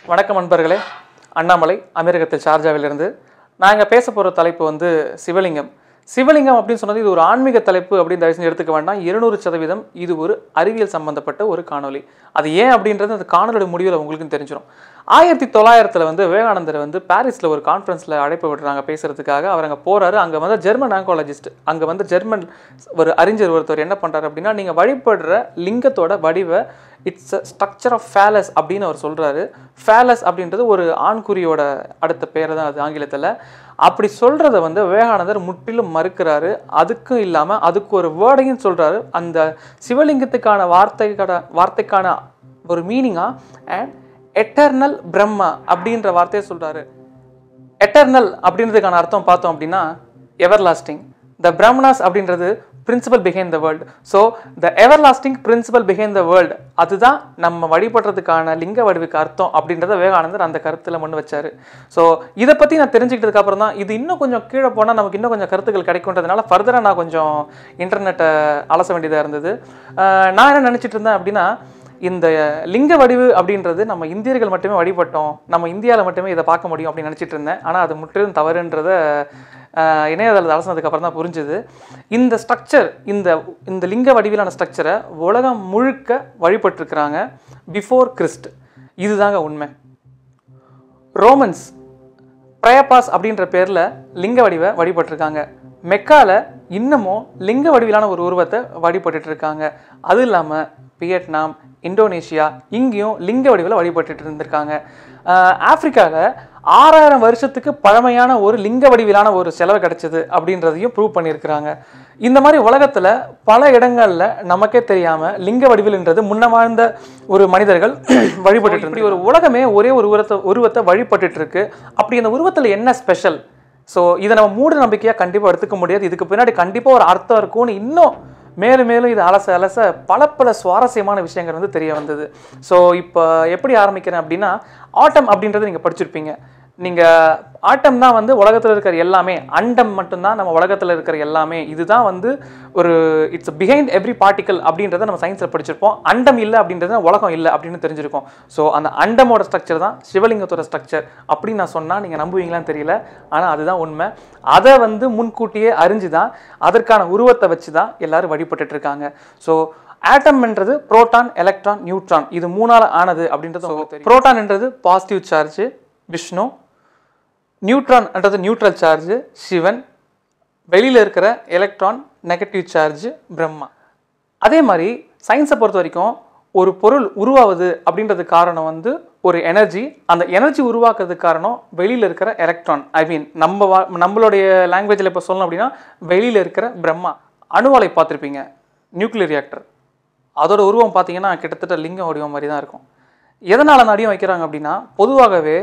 வணக்கம் நண்பர்களே அண்ணாமலை அமெரிக்கத்தில் ஷார்ஜாவிலிருந்து நான் இங்கே பேச போகிற தலைப்பு வந்து சிவலிங்கம் சிவலிங்கம் அப்படின்னு சொன்னது இது ஒரு ஆன்மீக தலைப்பு அப்படின்னு தயவு செஞ்சு எடுத்துக்க வேண்டாம் இருநூறு சதவீதம் இது ஒரு அறிவியல் சம்பந்தப்பட்ட ஒரு காணொளி அது ஏன் அப்படின்றது அந்த காணொலியோட முடிவில் உங்களுக்கும் தெரிஞ்சிடும் ஆயிரத்தி தொள்ளாயிரத்தில் வந்து விவேகானந்தர் வந்து பாரிஸில் ஒரு கான்ஃபரன்ஸில் அழைப்பு விடுறாங்க பேசுறதுக்காக அவர் அங்கே போகிறாரு அங்கே வந்து ஜெர்மன் ஆங்காலஜிஸ்ட் அங்கே வந்து ஜெர்மன் ஒரு அறிஞர் ஒருத்தர் என்ன பண்ணுறாரு அப்படின்னா நீங்கள் வழிபடுற லிங்கத்தோட வடிவை இட்ஸ் ஸ்ட்ரக்சர் ஆஃப் ஃபேலஸ் அப்படின்னு அவர் சொல்கிறாரு ஃபேலஸ் அப்படின்றது ஒரு ஆண்குறியோட அடுத்த பேர் தான் அது ஆங்கிலத்தில் அப்படி சொல்கிறத வந்து விவேகானந்தர் முற்றிலும் மறுக்கிறாரு அதுக்கும் இல்லாமல் அதுக்கு ஒரு வேர்டையும் சொல்கிறாரு அந்த சிவலிங்கத்துக்கான வார்த்தைக்கான வார்த்தைக்கான ஒரு மீனிங்காக அண்ட் எட்டர்னல் பிரம்மா அப்படின்ற வார்த்தையை சொல்கிறாரு எட்டர்னல் அப்படின்றதுக்கான அர்த்தம் பார்த்தோம் அப்படின்னா எவர்லாஸ்டிங் த பிரம்மனாஸ் அப்படின்றது principle behind the world so the everlasting principle behind the world அதுதான் நம்ம வழிபடுறதுக்கான லிங்க வடிவுக்கு அர்த்தம் அப்படின்றத விவேகானந்தர் அந்த கருத்தில் முன் வச்சாரு ஸோ இதை பற்றி நான் தெரிஞ்சுக்கிட்டதுக்கு அப்புறம் தான் இது இன்னும் கொஞ்சம் கீழே போனால் நமக்கு இன்னும் கொஞ்சம் கருத்துக்கள் கிடைக்குன்றதுனால ஃபர்தராக நான் கொஞ்சம் இன்டர்நெட்டை அலச வேண்டியதாக இருந்தது அஹ் நான் என்ன நினச்சிட்டு இருந்தேன் அப்படின்னா இந்த லிங்க வடிவு அப்படின்றது நம்ம இந்தியர்கள் மட்டுமே வழிபட்டோம் நம்ம இந்தியாவில் மட்டுமே இதை பார்க்க முடியும் அப்படின்னு நினச்சிட்டு இருந்தேன் ஆனால் அது முற்றிலும் தவறுன்றத ஆஹ், இணையதளத்தை அலசினதுக்கு அப்புறம் தான் புரிஞ்சுது இந்த ஸ்ட்ரக்சர் இந்த இந்த லிங்க வடிவிலான ஸ்ட்ரக்சரை உலகம் முழுக்க வழிபட்டிருக்கிறாங்க பிஃபோர் கிறிஸ்ட் இதுதாங்க உண்மை ரோமன்ஸ் பிரயபாஸ் அப்படின்ற பேரில் லிங்க வடிவை வழிபட்டிருக்காங்க மெக்கால இன்னமும் லிங்க வடிவிலான ஒரு உருவத்தை வழிபட்டுட்டு இருக்காங்க அது இல்லாமல் வியட்நாம் இந்தோனேஷியா இங்கேயும் லிங்க வடிவில் வழிபட்டுட்டு இருந்திருக்காங்க ஆப்பிரிக்காவில் ஆறாயிரம் வருஷத்துக்கு பழமையான ஒரு லிங்க வடிவிலான ஒரு செலவு கிடைச்சது அப்படின்றதையும் ப்ரூவ் பண்ணியிருக்கிறாங்க இந்த மாதிரி உலகத்தில் பல இடங்களில் நமக்கே தெரியாமல் லிங்க வடிவில்ன்றது முன்ன வாழ்ந்த ஒரு மனிதர்கள் வழிபட்டு இப்படி ஒரு உலகமே ஒரே ஒரு உருவத்தை உருவத்தை வழிபட்டுட்டு இருக்கு அப்படி அந்த உருவத்தில் என்ன ஸ்பெஷல் ஸோ இதை நம்ம மூட நம்பிக்கையாக கண்டிப்பாக எடுத்துக்க முடியாது இதுக்கு பின்னாடி கண்டிப்பாக ஒரு அர்த்தம் இருக்கும்னு இன்னும் மேலும் மேலும் இது அலச அலச பல பல சுவாரஸ்யமான விஷயங்கள் வந்து தெரிய வந்தது ஸோ இப்போ எப்படி ஆரம்பிக்கிறேன் அப்படின்னா ஆட்டம் அப்படின்றத நீங்கள் படிச்சிருப்பீங்க நீங்கள் ஆட்டம் தான் வந்து உலகத்தில் இருக்கிற எல்லாமே அண்டம் மட்டும்தான் நம்ம உலகத்தில் இருக்கிற எல்லாமே இதுதான் வந்து ஒரு இட்ஸ் பிஹைண்ட் எவ்ரி பார்ட்டிக்கல் அப்படின்றத நம்ம சயின்ஸில் படிச்சிருப்போம் அண்டம் இல்லை அப்படின்றது உலகம் இல்லை அப்படின்னு தெரிஞ்சிருக்கோம் ஸோ அந்த அண்டமோட ஸ்ட்ரக்சர் தான் சிவலிங்கத்தோட ஸ்ட்ரக்சர் அப்படின்னு நான் சொன்னால் நீங்கள் நம்புவீங்களான்னு தெரியல ஆனால் அதுதான் உண்மை அதை வந்து முன்கூட்டியே அறிஞ்சு தான் அதற்கான உருவத்தை வச்சு தான் எல்லாரும் வழிபட்டுட்டு இருக்காங்க ஸோ ஆட்டம்ன்றது புரோட்டான் எலக்ட்ரான் நியூட்ரான் இது மூணால ஆனது அப்படின்றது உங்களுக்கு தெரியும் புரோட்டான்ன்றது பாசிட்டிவ் சார்ஜ் விஷ்ணு நியூட்ரான்ன்றது நியூட்ரல் சார்ஜ் சிவன் வெளியில் இருக்கிற எலக்ட்ரான் நெகட்டிவ் சார்ஜ் பிரம்மா அதே மாதிரி சயின்ஸை பொறுத்த வரைக்கும் ஒரு பொருள் உருவாகுது அப்படின்றதுக்கு காரணம் வந்து ஒரு எனர்ஜி அந்த எனர்ஜி உருவாக்குறதுக்கு காரணம் வெளியில் இருக்கிற எலக்ட்ரான் ஐ மீன் நம்ம வா- நம்மளுடைய லாங்குவேஜில் இப்போ சொல்லணும் அப்படின்னா வெளியில் இருக்கிற பிரம்மா அணுவாலை பார்த்துருப்பீங்க நியூக்ளியர் ரியாக்டர் அதோட உருவம் பார்த்தீங்கன்னா கிட்டத்தட்ட லிங்க வடிவம் மாதிரி தான் இருக்கும் எதனால் அந்த அடியும் வைக்கிறாங்க அப்படின்னா பொதுவாகவே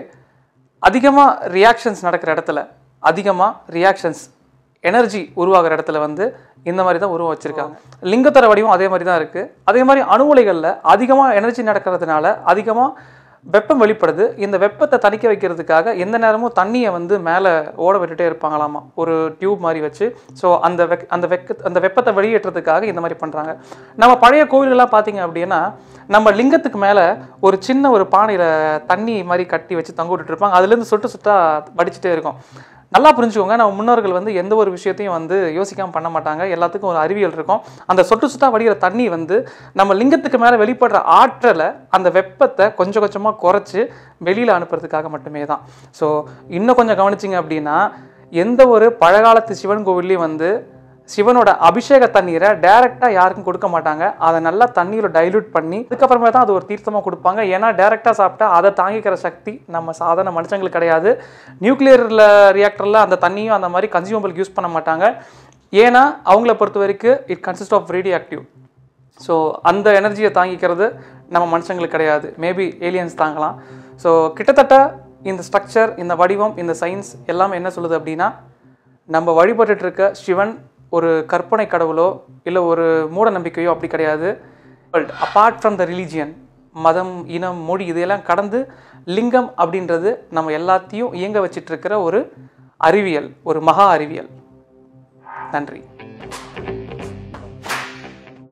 அதிகமாக ரியாக்ஷன்ஸ் நடக்கிற இடத்துல அதிகமாக ரியாக்ஷன்ஸ் எனர்ஜி உருவாகிற இடத்துல வந்து இந்த மாதிரி தான் உருவம் வச்சுருக்காங்க லிங்கத்தர வடிவம் அதே மாதிரி தான் இருக்குது அதே மாதிரி அணு உலைகளில் அதிகமாக எனர்ஜி நடக்கிறதுனால அதிகமாக வெப்பம் வெளிப்படுது இந்த வெப்பத்தை தணிக்க வைக்கிறதுக்காக எந்த நேரமும் தண்ணியை வந்து மேலே ஓட விட்டுட்டே இருப்பாங்களாமா ஒரு டியூப் மாதிரி வச்சு ஸோ அந்த வெக் அந்த வெக்க அந்த வெப்பத்தை வெளியேற்றதுக்காக இந்த மாதிரி பண்ணுறாங்க நம்ம பழைய கோவில்கள்லாம் பார்த்தீங்க அப்படின்னா நம்ம லிங்கத்துக்கு மேலே ஒரு சின்ன ஒரு பானையில் தண்ணி மாதிரி கட்டி வச்சு தங்க விட்டுட்டு இருப்பாங்க அதுலேருந்து சொட்டு சொட்டா வடிச்சிட்டே இருக்கும் நல்லா புரிஞ்சுக்கோங்க நம்ம முன்னோர்கள் வந்து எந்த ஒரு விஷயத்தையும் வந்து யோசிக்காமல் பண்ண மாட்டாங்க எல்லாத்துக்கும் ஒரு அறிவியல் இருக்கும் அந்த சொட்டு சொட்டா வடிகிற தண்ணி வந்து நம்ம லிங்கத்துக்கு மேலே வெளிப்படுற ஆற்றலை அந்த வெப்பத்தை கொஞ்சம் கொஞ்சமாக குறைச்சி வெளியில் அனுப்புறதுக்காக மட்டுமே தான் ஸோ இன்னும் கொஞ்சம் கவனிச்சிங்க அப்படின்னா எந்த ஒரு பழங்காலத்து சிவன் கோவில்லையும் வந்து சிவனோட அபிஷேக தண்ணீரை டைரெக்டாக யாருக்கும் கொடுக்க மாட்டாங்க அதை நல்லா தண்ணியில் டைல்யூட் பண்ணி அதுக்கப்புறமே தான் அது ஒரு தீர்த்தமாக கொடுப்பாங்க ஏன்னா டைரெக்டாக சாப்பிட்டா அதை தாங்கிக்கிற சக்தி நம்ம சாதாரண மனுஷங்களுக்கு கிடையாது நியூக்ளியரில் ரியாக்டரில் அந்த தண்ணியும் அந்த மாதிரி கன்சியூமபிள் யூஸ் பண்ண மாட்டாங்க ஏன்னா அவங்கள பொறுத்த வரைக்கும் it consist of radioactive so அந்த எனர்ஜியை தாங்கிக்கிறது நம்ம மனுஷங்களுக்கு கிடையாது மேபி ஏலியன்ஸ் தாங்கலாம் ஸோ கிட்டத்தட்ட இந்த ஸ்ட்ரக்சர் இந்த வடிவம் இந்த சயின்ஸ் எல்லாமே என்ன சொல்லுது அப்படின்னா நம்ம வழிபட்டுட்டு இருக்க சிவன் ஒரு கற்பனை கடவுளோ இல்லை ஒரு மூட நம்பிக்கையோ அப்படி கிடையாது அப்பார்ட் ஃப்ரம் த ரிலீஜியன் மதம் இனம் மொழி இதையெல்லாம் கடந்து லிங்கம் அப்படின்றது நம்ம எல்லாத்தையும் இயங்க வச்சிட்டு இருக்கிற ஒரு அறிவியல் ஒரு மகா அறிவியல் நன்றி